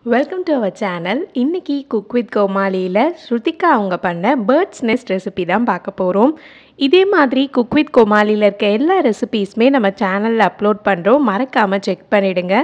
welcome to our channel இன்னைக்கு cook with கோமாளியில் ஸ்ருதிகா அவங்க பண்ண பேர்ட்ஸ் நெஸ்ட் ரெசிபி தான் பார்க்க போகிறோம் இதே மாதிரி குக் வித் கோமாளியில் இருக்க எல்லா ரெசிபீஸுமே நம்ம சேனலில் அப்லோட் பண்ணுறோம் மறக்காமல் செக் பண்ணிவிடுங்க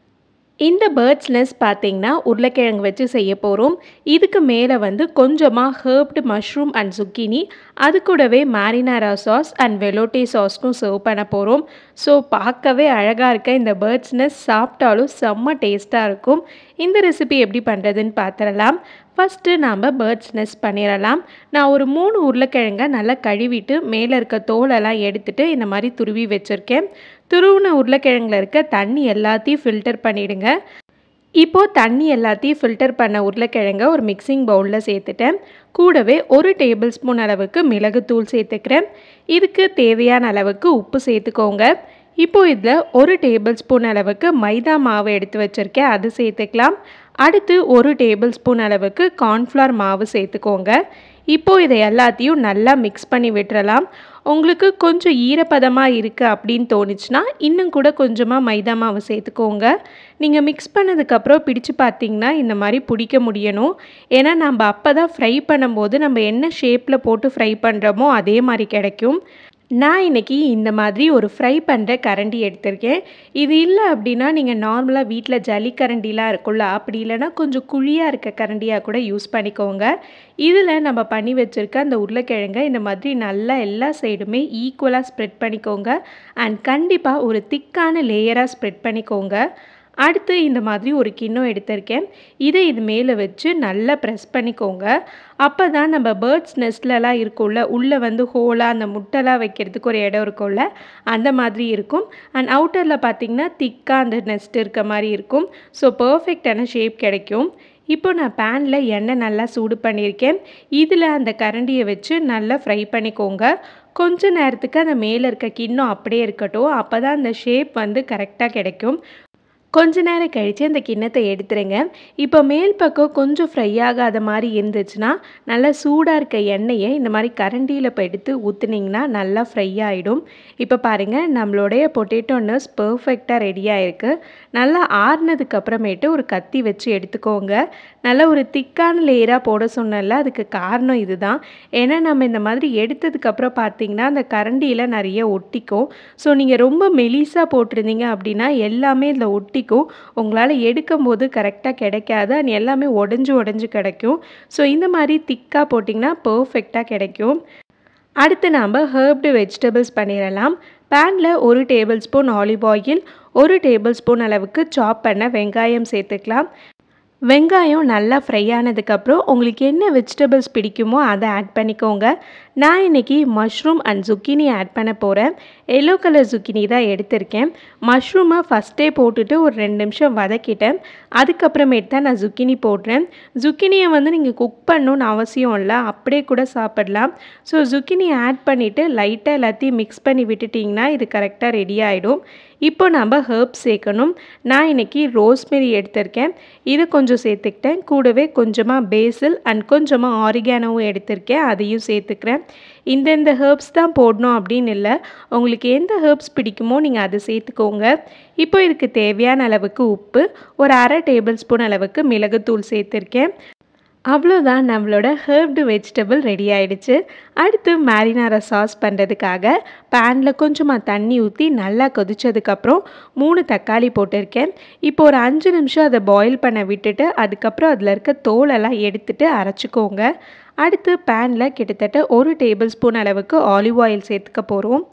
இந்த பேர்ட்ஸ் நெஸ்ட் பார்த்தீங்கன்னா உருளைக்கிழங்கு வச்சு செய்ய போகிறோம் இதுக்கு மேலே வந்து கொஞ்சமாக ஹேர்ப்டு மஷ்ரூம் அண்ட் சுக்கினி அது கூடவே மேரினாரா சாஸ் அண்ட் வெலோட்டே சாஸ்னும் சர்வ் பண்ண போகிறோம் ஸோ பார்க்கவே அழகாக இருக்க இந்த பேர்ட்ஸ் நெஸ்ட் சாப்பிட்டாலும் செம்ம டேஸ்ட்டாக இருக்கும் இந்த ரெசிபி எப்படி பண்ணுறதுன்னு பார்த்துடலாம் ஃபஸ்ட்டு நாம் பேர்ட்ஸ் நெஸ்ட் பண்ணிடலாம் நான் ஒரு மூணு உருளைக்கிழங்க நல்லா கழுவிட்டு மேலே இருக்க தோலெல்லாம் எடுத்துட்டு இந்த மாதிரி துருவி வச்சுருக்கேன் துருவின உருளைக்கிழங்குல இருக்க தண்ணி எல்லாத்தையும் ஃபில்டர் பண்ணிவிடுங்க இப்போது தண்ணி எல்லாத்தையும் ஃபில்டர் பண்ண உருளைக்கிழங்க ஒரு மிக்சிங் பவுலில் சேர்த்துட்டேன் கூடவே ஒரு டேபிள் ஸ்பூன் அளவுக்கு மிளகுத்தூள் சேர்த்துக்கிறேன் இதுக்கு தேவையான அளவுக்கு உப்பு சேர்த்துக்கோங்க இப்போது இதில் ஒரு டேபிள் ஸ்பூன் அளவுக்கு மைதா மாவு எடுத்து வச்சுருக்கேன் அது சேர்த்துக்கலாம் அடுத்து ஒரு டேபிள் ஸ்பூன் அளவுக்கு கார்ன்ஃப்ளவர் மாவு சேர்த்துக்கோங்க இப்போது இதை எல்லாத்தையும் நல்லா மிக்ஸ் பண்ணி விட்டுறலாம் உங்களுக்கு கொஞ்சம் ஈரப்பதமாக இருக்குது அப்படின்னு தோணுச்சுன்னா இன்னும் கூட கொஞ்சமாக மைதா மாவு சேர்த்துக்கோங்க நீங்கள் மிக்ஸ் பண்ணதுக்கப்புறம் பிடிச்சு பார்த்தீங்கன்னா இந்த மாதிரி பிடிக்க முடியணும் ஏன்னா நம்ம அப்போ தான் ஃப்ரை பண்ணும்போது நம்ம என்ன ஷேப்பில் போட்டு ஃப்ரை பண்ணுறோமோ அதே மாதிரி கிடைக்கும் நான் இன்றைக்கி இந்த மாதிரி ஒரு ஃப்ரை பண்ணுற கரண்டி எடுத்திருக்கேன் இது இல்லை அப்படின்னா நீங்கள் நார்மலாக வீட்டில் ஜலி கரண்டிலாம் இருக்கும்ல அப்படி இல்லைன்னா கொஞ்சம் குழியாக இருக்க கரண்டியாக கூட யூஸ் பண்ணிக்கோங்க இதில் நம்ம பண்ணி வச்சுருக்க அந்த உருளைக்கிழங்க இந்த மாதிரி நல்லா எல்லா சைடுமே ஈக்குவலாக ஸ்ப்ரெட் பண்ணிக்கோங்க அண்ட் கண்டிப்பாக ஒரு திக்கான லேயராக ஸ்ப்ரெட் பண்ணிக்கோங்க அடுத்து இந்த மாதிரி ஒரு கிண்ணம் எடுத்திருக்கேன் இதை இது மேலே வச்சு நல்லா ப்ரெஸ் பண்ணிக்கோங்க அப்போ தான் நம்ம பேர்ட்ஸ் நெஸ்ட்லலாம் இருக்கும்ல உள்ளே வந்து ஹோலாக அந்த முட்டைலாம் வைக்கிறதுக்கு ஒரு இடம் இருக்கும்ல அந்த மாதிரி இருக்கும் அண்ட் அவுட்டரில் பார்த்திங்கன்னா திக்காக அந்த நெஸ்ட் இருக்க மாதிரி இருக்கும் ஸோ பர்ஃபெக்டான ஷேப் கிடைக்கும் இப்போ நான் பேனில் எண்ணெய் நல்லா சூடு பண்ணியிருக்கேன் இதில் அந்த கரண்டியை வச்சு நல்லா ஃப்ரை பண்ணிக்கோங்க கொஞ்ச நேரத்துக்கு அந்த மேலே இருக்க கிண்ணம் அப்படியே இருக்கட்டும் அப்போ தான் அந்த ஷேப் வந்து கரெக்டாக கிடைக்கும் கொஞ்ச நேரம் கழித்து அந்த கிண்ணத்தை எடுத்துருங்க இப்போ மேல் பக்கம் கொஞ்சம் ஃப்ரை ஆகாத மாதிரி இருந்துச்சுன்னா நல்லா சூடாக இருக்க எண்ணெயை இந்த மாதிரி கரண்டியில் இப்போ எடுத்து ஊற்றுனீங்கன்னா நல்லா ஃப்ரை ஆகிடும் இப்போ பாருங்கள் நம்மளுடைய பொட்டேட்டோ நர்ஸ் பர்ஃபெக்டாக ரெடியாக இருக்குது நல்லா ஆறுனதுக்கு அப்புறமேட்டு ஒரு கத்தி வச்சு எடுத்துக்கோங்க நல்லா ஒரு திக்கான லேயராக போட சொன்னல அதுக்கு காரணம் இதுதான் ஏன்னா நம்ம இந்த மாதிரி எடுத்ததுக்கப்புறம் பார்த்தீங்கன்னா அந்த கரண்டியில் நிறைய ஒட்டிக்கும் ஸோ நீங்கள் ரொம்ப மெலிசாக போட்டிருந்தீங்க அப்படின்னா எல்லாமே இதில் ஒட்டி ஒட்டிக்கும் உங்களால் எடுக்கும் போது கரெக்டாக கிடைக்காது அண்ட் எல்லாமே உடஞ்சி உடஞ்சி கிடைக்கும் ஸோ இந்த மாதிரி திக்காக போட்டிங்கன்னா பர்ஃபெக்டாக கிடைக்கும் அடுத்து நாம் ஹேர்ப்டு வெஜிடபிள்ஸ் பண்ணிடலாம் பேனில் ஒரு டேபிள் ஸ்பூன் ஆலிவ் ஆயில் ஒரு டேபிள் ஸ்பூன் அளவுக்கு சாப் பண்ண வெங்காயம் சேர்த்துக்கலாம் வெங்காயம் நல்லா ஃப்ரை ஆனதுக்கப்புறம் உங்களுக்கு என்ன வெஜிடபிள்ஸ் பிடிக்குமோ அதை ஆட் பண்ணிக்கோங்க நான் இன்றைக்கி மஷ்ரூம் அண்ட் zucchini ஆட் பண்ண போகிறேன் எல்லோ கலர் zucchini தான் எடுத்திருக்கேன் மஷ்ரூமை ஃபஸ்ட்டே போட்டுட்டு ஒரு ரெண்டு நிமிஷம் வதக்கிட்டேன் அதுக்கப்புறமேட்டு தான் நான் zucchini போடுறேன் zucchiniயை வந்து நீங்கள் குக் பண்ணணுன்னு அவசியம் இல்லை அப்படியே கூட சாப்பிடலாம் ஸோ zucchini ஆட் பண்ணிவிட்டு லைட்டாக எல்லாத்தையும் மிக்ஸ் பண்ணி விட்டுட்டிங்கன்னா இது கரெக்டாக ரெடி ஆகிடும் இப்போ நம்ம ஹர்ப்ஸ் சேர்க்கணும் நான் இன்றைக்கி ரோஸ்மெரி எடுத்திருக்கேன் இது கொஞ்சம் சேர்த்துக்கிட்டேன் கூடவே கொஞ்சமாக பேசில் அண்ட் கொஞ்சமாக ஆரிகானோவும் எடுத்திருக்கேன் அதையும் சேர்த்துக்கிறேன் இந்தந்த ஹேர்ப்ஸ் தான் போடணும் அப்படின்னு இல்லை உங்களுக்கு எந்த ஹேர்ப்ஸ் பிடிக்குமோ நீங்கள் அதை சேர்த்துக்கோங்க இப்போ இதுக்கு தேவையான அளவுக்கு உப்பு ஒரு அரை டேபிள் ஸ்பூன் அளவுக்கு மிளகுத்தூள் சேர்த்துருக்கேன் அவ்வளோதான் நம்மளோட ஹேர்ப்டு வெஜிடபிள் ரெடி ஆயிடுச்சு அடுத்து மேரினாரா சாஸ் பண்ணுறதுக்காக பேனில் கொஞ்சமாக தண்ணி ஊற்றி நல்லா கொதிச்சதுக்கப்புறம் மூணு தக்காளி போட்டிருக்கேன் இப்போ ஒரு அஞ்சு நிமிஷம் அதை பாயில் பண்ண விட்டுட்டு அதுக்கப்புறம் அதில் இருக்க தோலெல்லாம் எடுத்துட்டு அரைச்சிக்கோங்க அடுத்து பேனில் கிட்டத்தட்ட ஒரு டேபிள் ஸ்பூன் அளவுக்கு ஆலிவ் ஆயில் சேர்த்துக்க போகிறோம்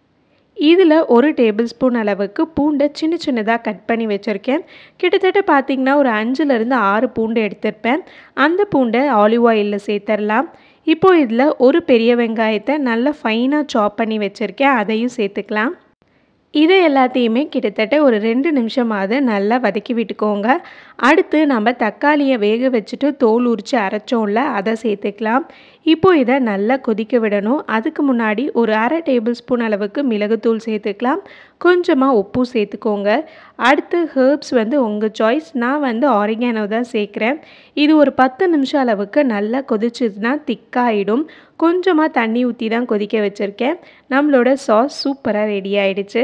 இதில் ஒரு டேபிள் ஸ்பூன் அளவுக்கு பூண்டை சின்ன சின்னதாக கட் பண்ணி வச்சுருக்கேன் கிட்டத்தட்ட பார்த்திங்கன்னா ஒரு அஞ்சுலேருந்து ஆறு பூண்டு எடுத்திருப்பேன் அந்த பூண்டை ஆலிவ் ஆயிலில் சேர்த்துடலாம் இப்போது இதில் ஒரு பெரிய வெங்காயத்தை நல்லா ஃபைனாக சாப் பண்ணி வச்சுருக்கேன் அதையும் சேர்த்துக்கலாம் இதை எல்லாத்தையுமே கிட்டத்தட்ட ஒரு ரெண்டு நிமிஷமாவது நல்லா வதக்கி விட்டுக்கோங்க அடுத்து நம்ம தக்காளியை வேக வச்சுட்டு தோல் உரித்து அரைச்சோம்ல அதை சேர்த்துக்கலாம் இப்போ இதை நல்லா கொதிக்க விடணும் அதுக்கு முன்னாடி ஒரு அரை டேபிள் ஸ்பூன் அளவுக்கு மிளகுத்தூள் சேர்த்துக்கலாம் கொஞ்சமாக உப்பு சேர்த்துக்கோங்க அடுத்து ஹேர்ப்ஸ் வந்து உங்கள் சாய்ஸ் நான் வந்து ஆரிகானோ தான் சேர்க்குறேன் இது ஒரு பத்து நிமிஷம் அளவுக்கு நல்லா கொதிச்சதுன்னா திக்காயிடும் கொஞ்சமாக தண்ணி ஊற்றி தான் கொதிக்க வச்சுருக்கேன் நம்மளோட சாஸ் சூப்பராக ரெடி ஆயிடுச்சு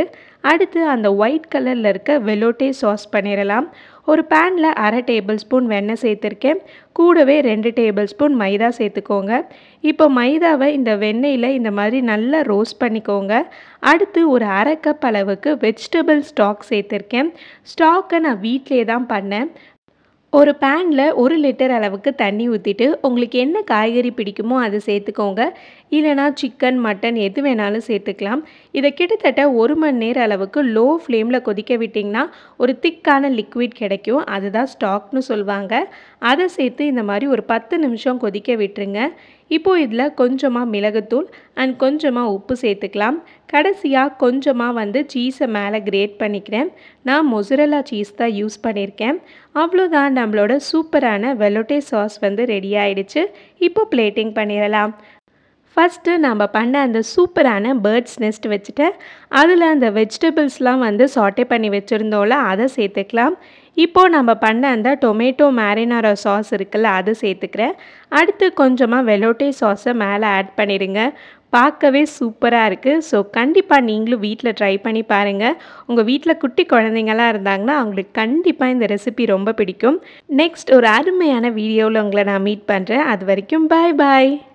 அடுத்து அந்த ஒயிட் கலரில் இருக்க வெலோட்டே சாஸ் பண்ணிடலாம் ஒரு பேனில் அரை டேபிள் ஸ்பூன் வெண்ணெய் சேர்த்துருக்கேன் கூடவே ரெண்டு டேபிள் ஸ்பூன் மைதா சேர்த்துக்கோங்க இப்போ மைதாவை இந்த வெண்ணெயில் இந்த மாதிரி நல்லா ரோஸ்ட் பண்ணிக்கோங்க அடுத்து ஒரு அரை கப் அளவுக்கு வெஜிடபிள் ஸ்டாக் சேர்த்துருக்கேன் ஸ்டாக்கை நான் வீட்டிலே தான் பண்ணேன் ஒரு பேனில் ஒரு லிட்டர் அளவுக்கு தண்ணி ஊற்றிட்டு உங்களுக்கு என்ன காய்கறி பிடிக்குமோ அதை சேர்த்துக்கோங்க இல்லைனா சிக்கன் மட்டன் எது வேணாலும் சேர்த்துக்கலாம் இதை கிட்டத்தட்ட ஒரு மணி நேரம் அளவுக்கு லோ ஃப்ளேமில் கொதிக்க விட்டிங்கன்னா ஒரு திக்கான லிக்விட் கிடைக்கும் அதுதான் ஸ்டாக்னு சொல்லுவாங்க அதை சேர்த்து இந்த மாதிரி ஒரு பத்து நிமிஷம் கொதிக்க விட்டுருங்க இப்போது இதில் கொஞ்சமாக மிளகுத்தூள் அண்ட் கொஞ்சமாக உப்பு சேர்த்துக்கலாம் கடைசியாக கொஞ்சமாக வந்து சீஸை மேலே கிரேட் பண்ணிக்கிறேன் நான் மொசரலா சீஸ் தான் யூஸ் பண்ணியிருக்கேன் அவ்வளோதான் நம்மளோட சூப்பரான வெலோட்டே சாஸ் வந்து ரெடி ஆயிடுச்சு இப்போ பிளேட்டிங் பண்ணிடலாம் ஃபஸ்ட்டு நம்ம பண்ண அந்த சூப்பரான பேர்ட்ஸ் நெஸ்ட் வச்சுட்டேன் அதில் அந்த வெஜிடபிள்ஸ்லாம் வந்து சாட்டே பண்ணி வச்சுருந்தோம்ல அதை சேர்த்துக்கலாம் இப்போது நம்ம பண்ண அந்த டொமேட்டோ மேரினாரோ சாஸ் இருக்குல்ல அதை சேர்த்துக்கிறேன் அடுத்து கொஞ்சமாக வெலோட்டே சாஸை மேலே ஆட் பண்ணிடுங்க பார்க்கவே சூப்பராக இருக்குது ஸோ கண்டிப்பாக நீங்களும் வீட்டில் ட்ரை பண்ணி பாருங்கள் உங்கள் வீட்டில் குட்டி குழந்தைங்களாம் இருந்தாங்கன்னா அவங்களுக்கு கண்டிப்பாக இந்த ரெசிபி ரொம்ப பிடிக்கும் நெக்ஸ்ட் ஒரு அருமையான வீடியோவில் உங்களை நான் மீட் பண்ணுறேன் அது வரைக்கும் பாய் பாய்